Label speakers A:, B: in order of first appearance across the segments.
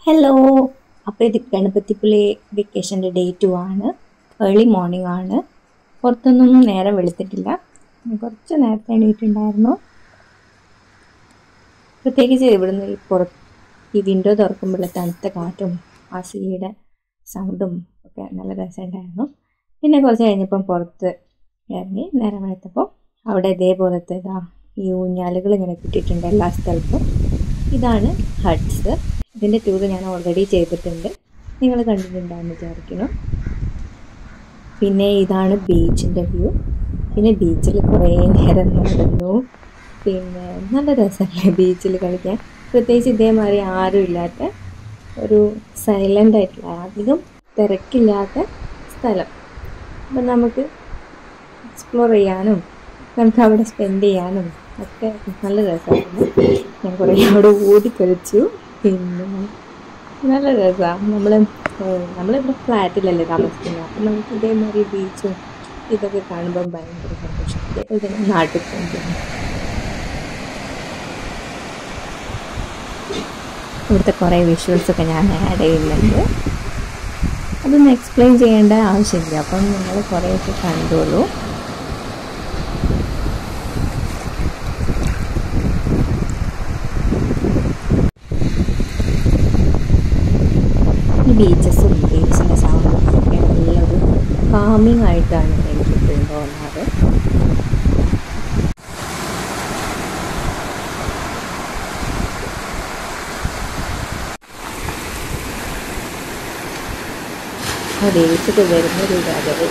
A: Hello അപ്പോൾ ഇത് ഗണപതിപ്പുള്ളി വെക്കേഷൻ്റെ ഡേ ടു ആണ് ഏർലി മോർണിംഗ് ആണ് പുറത്തൊന്നും നേരം വെളുത്തിട്ടില്ല കുറച്ച് നേരത്തെ എണീറ്റുണ്ടായിരുന്നു പ്രത്യേകിച്ച് ഇവിടുന്ന് ഈ പുറത്ത് ഈ വിൻഡോ തുറക്കുമ്പോഴുള്ള തണുത്ത കാറ്റും ആ സീയുടെ സൗണ്ടും ഒക്കെ നല്ല രസമുണ്ടായിരുന്നു പിന്നെ കുറച്ച് കഴിഞ്ഞപ്പം പുറത്ത് ഇറങ്ങി നേരം വെളുത്തപ്പോൾ അവിടെ ഇതേപോലത്തെ ഇതാ ഈ ഊഞ്ഞാലുകൾ ഇങ്ങനെ കിട്ടിയിട്ടുണ്ട് എല്ലാ സ്ഥലത്തും ഇതാണ് ഹട്ട്സ് ഇതിൻ്റെ ടൂർ ഞാൻ ഓൾറെഡി ചെയ്തിട്ടുണ്ട് നിങ്ങൾ കണ്ടിട്ടുണ്ടാകുമെന്ന് വിചാരിക്കുന്നു പിന്നെ ഇതാണ് ബീച്ചിൻ്റെ വ്യൂ പിന്നെ ബീച്ചിൽ കുറേ നേരം നടന്നു പിന്നെ നല്ല രസമല്ലേ ബീച്ചിൽ കളിക്കാൻ പ്രത്യേകിച്ച് ഇതേമാതിരി ആരും ഇല്ലാത്ത ഒരു സൈലൻ്റ് ആയിട്ടുള്ള അധികം തിരക്കില്ലാത്ത സ്ഥലം അപ്പം നമുക്ക് എക്സ്പ്ലോർ ചെയ്യാനും നമുക്ക് അവിടെ സ്പെൻഡ് ചെയ്യാനും ഒക്കെ നല്ല രസമായിരുന്നു ഞാൻ കുറേ അവിടെ ഓടി കളിച്ചു പിന്നെ നല്ല രസമാണ് നമ്മൾ നമ്മളിവിടെ ഫ്ലാറ്റിലല്ലേ താമസിക്കുന്നത് അപ്പം നമുക്ക് ഇതേമാതിരി ബീച്ചും ഇതൊക്കെ കാണുമ്പോൾ ഭയങ്കര സന്തോഷം അതേപോലെ തന്നെ നാട്ടിൽ പോകുമ്പോൾ ഇവിടുത്തെ കുറേ വിഷ്വൽസൊക്കെ ഞാൻ ആഡ് ചെയ്യുന്നുണ്ട് അതൊന്നും എക്സ്പ്ലെയിൻ ചെയ്യേണ്ട ആവശ്യമില്ല അപ്പം നിങ്ങൾ കുറേയൊക്കെ കണ്ടോളൂ ഈ ബീച്ചസും ബീച്ചിൻ്റെ സൗണ്ടും ഒക്കെ നല്ലൊരു കാമിങ് ആയിട്ടാണ് എനിക്ക് ഇപ്പോഴും തോന്നാറ് ആ ബീച്ചൊക്കെ വരുന്നൊരു കഥകൾ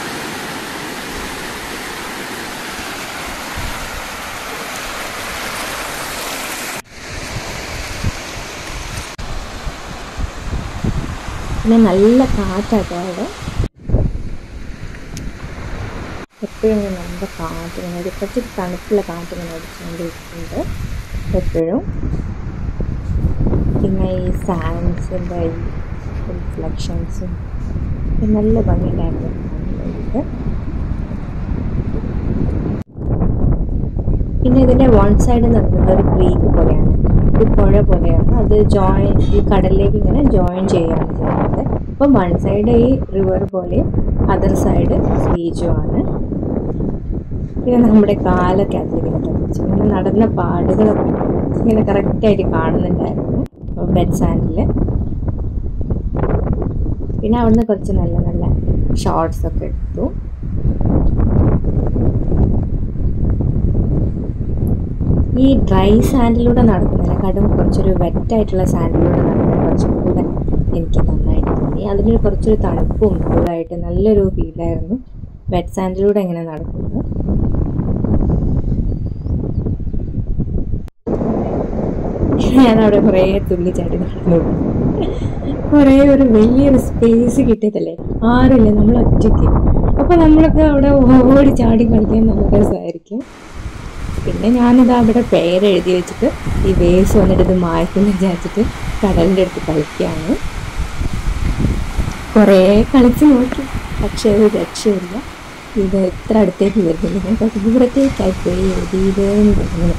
A: പിന്നെ നല്ല കാറ്റാട്ടോ അവിടെ എപ്പോഴും ഇങ്ങനെ നല്ല കാറ്റ് ഇങ്ങനെ ഒരു കുറച്ച് തണുപ്പുള്ള കാറ്റ് ഇങ്ങനെ അടിച്ചുകൊണ്ടിരിക്കുന്നുണ്ട് എപ്പോഴും പിന്നെ ഈ സാൻഡ്സിൻ്റെ ഈ റിഫ്ലക്ഷൻസും നല്ല ഭംഗിയുണ്ടായിരുന്നു കാണാൻ പിന്നെ ഇതിൻ്റെ വൺ സൈഡ് എന്ന് പറയുന്നത് ഒരു ക്രീക്ക് പോലെയാണ് ഒരു പുഴ പോലെയാണ് അത് ജോയിൻ ഈ കടലിലേക്ക് ഇങ്ങനെ ജോയിൻ ചെയ്യുകയാണ് ചെയ്യുന്നത് അപ്പം വൺ സൈഡ് ഈ റിവർ പോലെ അതർ സൈഡ് ബീച്ചും ആണ് പിന്നെ നമ്മുടെ കാലൊക്കെ അതിലിങ്ങനെ തെളിച്ചു ഇങ്ങനെ നടന്ന പാടുകളൊക്കെ ഇങ്ങനെ കറക്റ്റായിട്ട് കാണുന്നുണ്ടായിരുന്നു ബെഡ് സാൻഡിൽ പിന്നെ അവിടുന്ന് കുറച്ച് നല്ല നല്ല ഷോർട്സ് ഒക്കെ എടുത്തു ഈ ഡ്രൈ സാൻഡിലൂടെ നടക്കുന്നതിനെക്കാട്ടും കുറച്ചൊരു വെറ്റായിട്ടുള്ള സാൻഡിലൂടെ നടക്കുന്നത് കുറച്ചും കൂടെ എനിക്ക് നന്നായിട്ട് തോന്നി അതിനൊരു കുറച്ചൊരു തണുപ്പും ഇതായിട്ട് നല്ലൊരു ഫീലായിരുന്നു വെറ്റ് സാൻഡിലൂടെ ഇങ്ങനെ നടക്കുന്നത് ഞാൻ അവിടെ കുറേ തുള്ളിച്ചാടി നടന്നു കുറേ ഒരു വലിയൊരു സ്പേസ് കിട്ടിയതല്ലേ ആരില്ല നമ്മൾ ഒറ്റയ്ക്ക് അപ്പോൾ നമ്മളൊക്കെ അവിടെ ഓടി ചാടി കളിക്കാൻ നല്ല രസമായിരിക്കും പിന്നെ ഞാനിത് അവിടെ പേര് എഴുതി വെച്ചിട്ട് ഈ വേസ് വന്നിട്ട് ഇത് മായ്ക്കുന്ന വിചാരിച്ചിട്ട് കടലിൻ്റെ അടുത്ത് കളിക്കുകയാണ് കുറേ കളിച്ച് നോക്കി പക്ഷേ ഒരു രക്ഷയില്ല ഇത് എത്ര അടുത്തേക്ക് വരുന്നില്ല ഞാൻ കുറച്ച് ദൂരത്തേക്കായി പോയി എഴുതിയതെന്ന് തോന്നുന്നു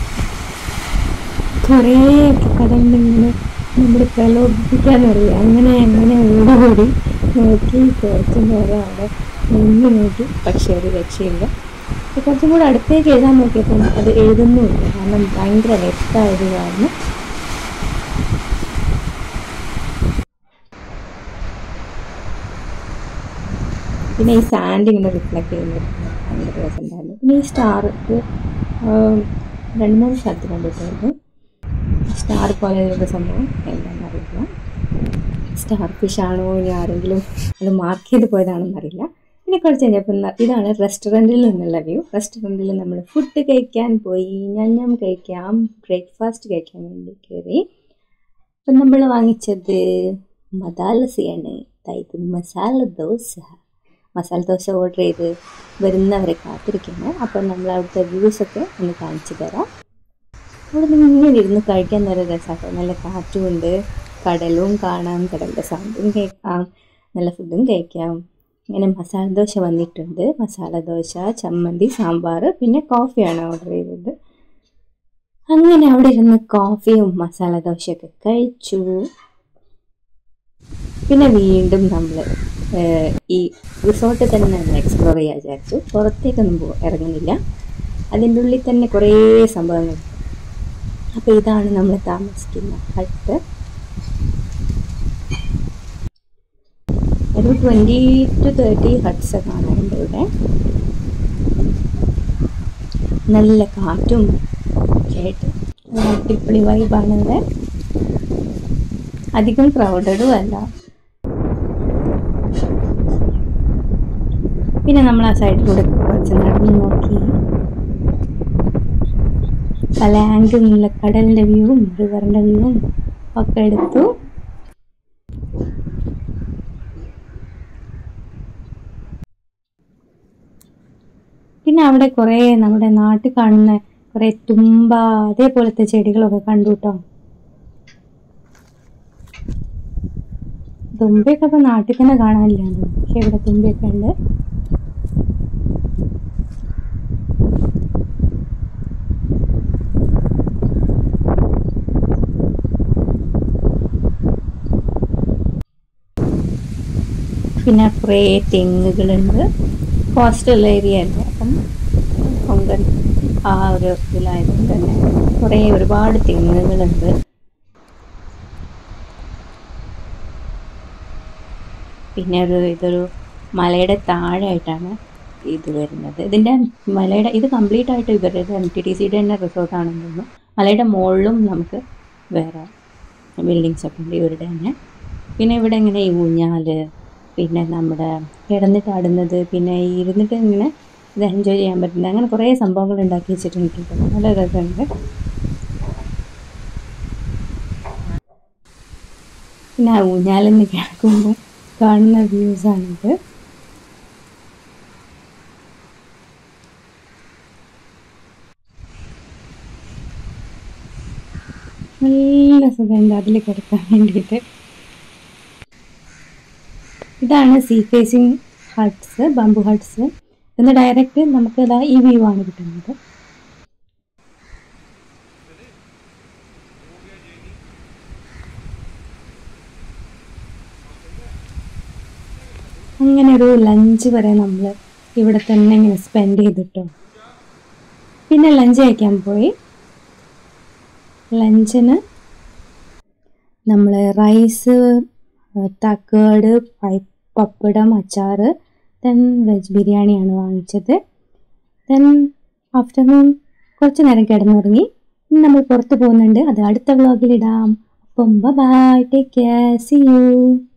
A: കുറേയൊക്കെ കടലിങ്ങനെ നമ്മൾ പ്രലോഭിപ്പിക്കാൻ അറിയാം അങ്ങനെ അങ്ങനെ ഓടി നോക്കി കുറച്ച് നേരം അവിടെ നിന്ന് നോക്കി പക്ഷേ ഒരു രക്ഷയില്ല കുറച്ചും കൂടെ അടുത്തേക്ക് എഴുതാൻ നോക്കിയപ്പോൾ അത് എഴുതുന്നുമില്ല കാരണം ഭയങ്കര വ്യക്തമായത് കാരണം പിന്നെ ഈ സാൻഡ് ഇങ്ങനെ റിഫ്ലക്ട് ചെയ്യുന്നത് ഭയങ്കര രസമുണ്ടായിരുന്നു പിന്നെ ഈ സ്റ്റാർ രണ്ട് മൂന്ന് സ്ഥലത്ത് കണ്ടിട്ടായിരുന്നു സ്റ്റാർ പോലെ ഒരു സംഭവം എന്താണെന്ന് അറിയില്ല സ്റ്റാർ ഫിഷ് ആണോ ഇനി ആരെങ്കിലും അത് മാർക്ക് ചെയ്ത് പോയതാണെന്ന് അറിയില്ല പിന്നെ കുറച്ച് കഴിഞ്ഞപ്പോൾ ഇതാണ് റെസ്റ്റോറൻറ്റിൽ നിന്നുള്ള വ്യൂ റെസ്റ്റോറൻറ്റിൽ നമ്മൾ ഫുഡ് കഴിക്കാൻ പോയി ഞഞ്ഞം കഴിക്കാം ബ്രേക്ക്ഫാസ്റ്റ് കഴിക്കാൻ വേണ്ടി കയറി അപ്പം നമ്മൾ വാങ്ങിച്ചത് മദാലസയാണ് അതായത് മസാല ദോശ മസാല ദോശ ഓർഡർ ചെയ്ത് വരുന്നവരെ കാത്തിരിക്കുന്നു അപ്പം നമ്മൾ അവിടുത്തെ വ്യൂസൊക്കെ ഒന്ന് കാണിച്ചു തരാം അവിടെ നിന്ന് ഇങ്ങനെ ഇരുന്ന് കഴിക്കാൻ നല്ല രസമാട്ടോ നല്ല കാറ്റുമുണ്ട് കടലും കാണാം കടലിൻ്റെ സൗണ്ടും കേൾക്കാം നല്ല ഫുഡും കഴിക്കാം ഇങ്ങനെ മസാല ദോശ വന്നിട്ടുണ്ട് മസാല ദോശ ചമ്മന്തി സാമ്പാർ പിന്നെ കോഫിയാണ് ഓർഡർ ചെയ്തത് അങ്ങനെ അവിടെ ഇരുന്ന് കോഫിയും മസാല ദോശയൊക്കെ കഴിച്ചു പിന്നെ വീണ്ടും നമ്മൾ ഈ റിസോർട്ടിൽ തന്നെ ഒന്ന് എക്സ്പ്ലോർ ചെയ്യാൻ വിചാരിച്ചു പുറത്തേക്കൊന്നും പോ ഇറങ്ങുന്നില്ല അതിൻ്റെ ഉള്ളിൽ തന്നെ കുറേ സംഭവങ്ങൾ അപ്പോൾ ഇതാണ് നമ്മൾ താമസിക്കുന്ന ഹട്ട് ഒരു ട്വൻറ്റി ടു തേർട്ടി ഹട്ട്സ് കാണാറുണ്ട് ഇവിടെ നല്ല കാറ്റും ഒക്കെ ആയിട്ട് നല്ല അടിപൊളി വൈബാണ് ഇവിടെ അധികം ക്രൗഡഡും അല്ല പിന്നെ നമ്മൾ ആ സൈഡിലൂടെ കുറച്ച് നടന്നു നോക്കി പല ആംഗിളിലുള്ള കടലിൻ്റെ വ്യൂവും റിവറിൻ്റെ വ്യൂവും ഒക്കെ എടുത്തു പിന്നെ അവിടെ കുറേ നമ്മുടെ നാട്ടിൽ കാണുന്ന കുറേ തുമ്പ അതേപോലത്തെ ചെടികളൊക്കെ കണ്ടു കേട്ടോ തുമ്പയൊക്കെ ഇപ്പം നാട്ടിൽ തന്നെ കാണാനില്ല പക്ഷെ ഇവിടെ തുമ്പയൊക്കെ ഉണ്ട് പിന്നെ കുറേ തെങ്ങുകളുണ്ട് കോസ്റ്റൽ ഏരിയ അല്ലേ അപ്പം കൊങ്കൺ ആ ഒരു ഇതിലായതുകൊണ്ട് തന്നെ കുറേ ഒരുപാട് തെങ്ങുകളുണ്ട് പിന്നെ ഒരു ഇതൊരു മലയുടെ താഴെയായിട്ടാണ് ഇത് വരുന്നത് ഇതിൻ്റെ മലയുടെ ഇത് കംപ്ലീറ്റ് ആയിട്ട് ഇവരുടെ എം ടി ടി സിയുടെ തന്നെ റിസോർട്ടാണെന്ന് തോന്നുന്നു മലയുടെ മുകളിലും നമുക്ക് വേറെ ബിൽഡിങ്സ് ഒക്കെ ഉണ്ട് ഇവരുടെ തന്നെ പിന്നെ ഇവിടെ ഇങ്ങനെ ഈ ഊഞ്ഞാല് പിന്നെ നമ്മുടെ കിടന്നിട്ട് ആടുന്നത് പിന്നെ ഈ ഇരുന്നിട്ട് ഇങ്ങനെ ഇത് എൻജോയ് ചെയ്യാൻ പറ്റുന്നത് അങ്ങനെ കുറേ സംഭവങ്ങൾ ഉണ്ടാക്കി വെച്ചിട്ടുണ്ട് കേട്ടോ. നല്ല രസമുണ്ട് പിന്നെ ആ ഊഞ്ഞാലിൽ നിന്ന് കിടക്കുമ്പോൾ കാണുന്ന വ്യൂസാണിത് നല്ല സുഖമുണ്ട് അതിൽ കിടക്കാൻ വേണ്ടിയിട്ട് ഇതാണ് sea facing huts bamboo huts എന്ന് ഡയറക്റ്റ് നമുക്ക് ഇതാ ഈ വ്യൂ ആണ് കിട്ടുന്നത് അങ്ങനെ ഒരു ലഞ്ച് വരെ നമ്മൾ ഇവിടെ തന്നെ ഇങ്ങനെ സ്പെൻഡ് ചെയ്തിട്ടോ പിന്നെ ലഞ്ച് കഴിക്കാൻ പോയി ലഞ്ചിന് നമ്മൾ റൈസ് തക്കേട് പപ്പടം അച്ചാർ ദെൻ വെജ് ബിരിയാണിയാണ് വാങ്ങിച്ചത് ദെൻ ആഫ്റ്റർനൂൺ കുറച്ച് നേരം കിടന്നുറങ്ങി ഇനി നമ്മൾ പുറത്ത് പോകുന്നുണ്ട് അത് അടുത്ത വ്ളോഗിൽ ഇടാം അപ്പം bye take care see U